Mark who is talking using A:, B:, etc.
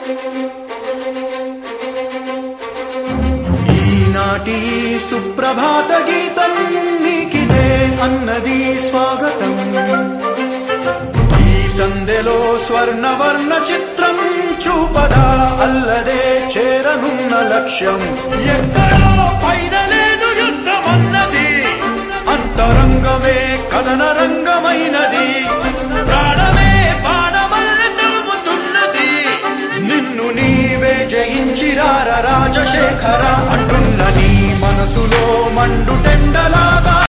A: ఈనాటి సుప్రభాత గీతం నీకిదే అన్నది స్వాగతం ఈ సందెలో స్వర్ణవర్ణ చిత్రం చూపదా అల్లదే చేరనున్న లక్ష్యం ఎక్కడో